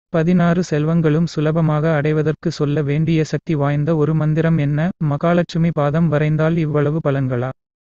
பதினாறு செல்வங்களும் சுலபமாக அடைவதற்கு சொல்ல வேண்டிய சக்தி வாய்ந்த ஒரு மந்திரம் என்ன மகாலட்சுமி பாதம் வரைந்தால் இவ்வளவு பலன்களா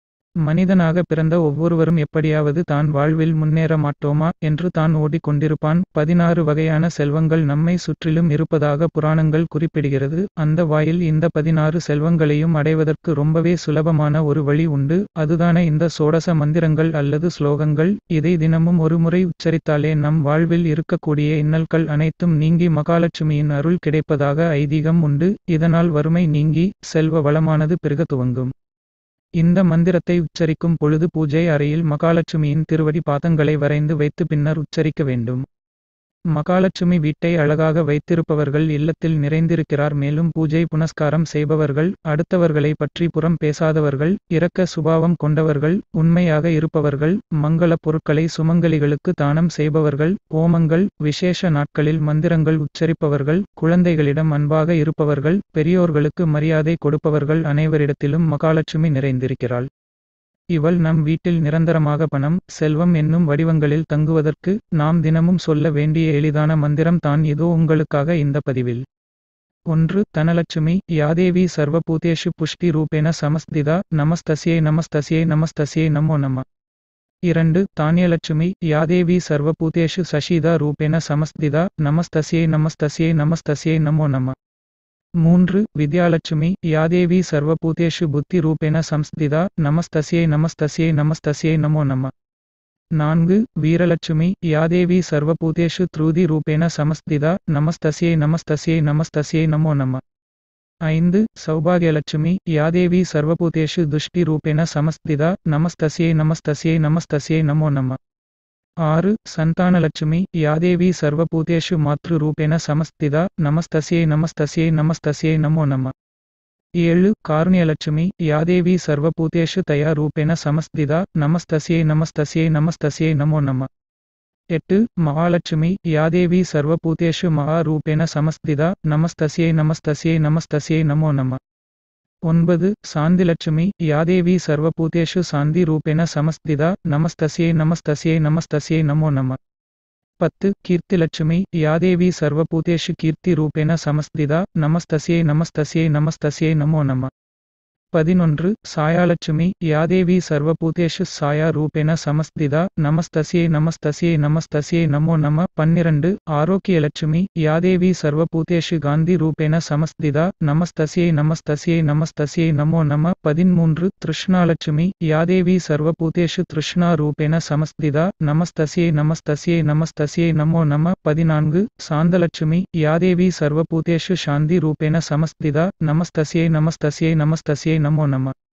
மனிதனாக பிறந்த ஒவ்வொருவரும் எப்படியாவது தான் வாழ்வில் முன்னேற மாட்டோமா என்று தான் ஓடிக் கொண்டிருப்பான் பதினாறு வகையான செல்வங்கள் நம்மை சுற்றிலும் இருப்பதாக புராணங்கள் குறிப்பிடுகிறது அந்த வாயில் இந்த பதினாறு செல்வங்களையும் அடைவதற்கு ரொம்பவே சுலபமான ஒரு வழி உண்டு அதுதானே இந்த சோடச மந்திரங்கள் அல்லது ஸ்லோகங்கள் இதை தினமும் ஒரு முறை உச்சரித்தாலே நம் வாழ்வில் இருக்கக்கூடிய இன்னல்கள் அனைத்தும் நீங்கி மகாலட்சுமியின் அருள் கிடைப்பதாக ஐதீகம் உண்டு இதனால் வறுமை நீங்கி செல்வ வளமானது பெருக துவங்கும் இந்த மந்திரத்தை உச்சரிக்கும் பொழுது பூஜை அறையில் மகாலட்சுமியின் திருவடி பாதங்களை வரைந்து வைத்து பின்னர் உச்சரிக்க வேண்டும் மகாலட்சுமி வீட்டை அழகாக வைத்திருப்பவர்கள் இல்லத்தில் நிறைந்திருக்கிறார் மேலும் பூஜை புனஸ்காரம் செய்பவர்கள் அடுத்தவர்களை பற்றி புறம் பேசாதவர்கள் இரக்க சுபாவம் கொண்டவர்கள் உண்மையாக இருப்பவர்கள் மங்கள பொருட்களை சுமங்கலிகளுக்கு தானம் செய்பவர்கள் ஓமங்கள் விசேஷ நாட்களில் மந்திரங்கள் உச்சரிப்பவர்கள் குழந்தைகளிடம் அன்பாக இருப்பவர்கள் பெரியோர்களுக்கு மரியாதை கொடுப்பவர்கள் அனைவரிடத்திலும் மகாலட்சுமி நிறைந்திருக்கிறாள் இவள் நம் வீட்டில் நிரந்தரமாக பணம் செல்வம் என்னும் வடிவங்களில் தங்குவதற்கு நாம் தினமும் சொல்ல வேண்டிய எளிதான மந்திரம் தான் இதோ உங்களுக்காக இந்த பதிவில் ஒன்று தனலட்சுமி யாதேவி சர்வபூதேஷு புஷ்டி ரூபேன சமஸ்திதா நமஸ்தசியை நமஸ்தசியை நமஸ்தசியை நமோ நம இரண்டு தானியலட்சுமி யாதேவி சர்வபூதேஷு சஷிதா ரூபேன சமஸ்திதா நமஸ்தசியை நமஸ்தசியை நமஸ்தசியை நமோ நம மூன்று வித்யாலட்சுமி யாதேவி சர்வபூதேஷு புத்தி ரூபேன சம்ஸ்திதா நமஸ்தசியை நமஸ்தசியை நமஸ்தசியை நமோ நம நான்கு வீரலட்சுமி யாதேவி சர்வபூதேஷு த்ரூதி ரூபேன சமஸ்திதா நமஸ்தசியை நமஸ்தசியை நமஸ்தசியை நமோ நம ஐந்து சௌபாகியலட்சுமி யாதேவி சர்வபூதேஷு துஷ்டி ரூபேன சமஸ்திதா நமஸ்தசியை நமஸ்தசியை நமஸ்தசியை நமோ நம ஆறு சந்தானலட்சுமி யாதேவி சர்வபூதேஷு மாத்ரு ரூபேன சமஸ்திதா நமஸ்தசியை நமஸ்தசியை நமஸ்தசியை நமோ நம ஏழு காருண்யலட்சுமி யாதேவி சர்வபூதேஷு தயா ரூபேன சமஸ்திதா நமஸ்தசியை நமஸ்தசியை நமஸ்தசியை நமோ நம எட்டு மகாலட்சுமி யாதேவி சர்வபூதேஷு மகா ரூபேன சமஸ்திதா நமஸ்தசியை நமஸ்தசியை நமஸ்தசியை நமோ நம ஒன்பது சாந்திலட்சுமி யாதேவி சர்வபூதேஷு சாந்தி ரூபேன சமஸ்திதா நமஸ்தசியை நமஸ்தசியை நமஸ்தசியை நமோ நம பத்து கீர்த்திலட்சுமி யாதேவி சர்வபூதேஷு கீர்த்தி ரூபேன சமஸ்திதா நமஸ்தசியை நமஸ்தசியை நமஸ்தசியை நமோ நம பதினொன்று சாயாலட்சுமி யாதேவி சர்வபூதேஷு சாயா ரூபேன சமஸ்திதா நமஸ்தசியை நமஸ்தசியை நமஸ்தசியை நமோ நம பன்னிரண்டு ஆரோக்கியலட்சுமி யாதேவி சர்வபூதேஷு காந்தி ரூபேன சமஸ்திதா நமஸ்தசியை நமஸ்தசியை நமஸ்தசியை நமோ நம பதிமூன்று திருஷ்ணாலட்சுமி யாதேவி சர்வபூதேஷு திருஷ்ணா ரூபேன சமஸ்திதா நமஸ்தசியை நமஸ்தசியை நமஸ்தசியை நமோ நம பதினான்கு சாந்தலட்சுமி யாதேவி சர்வபூதேஷு சாந்தி ரூபேன சமஸ்திதா நமஸ்தசியை நமஸ்தசியை நமஸ்தசியை நமோ நம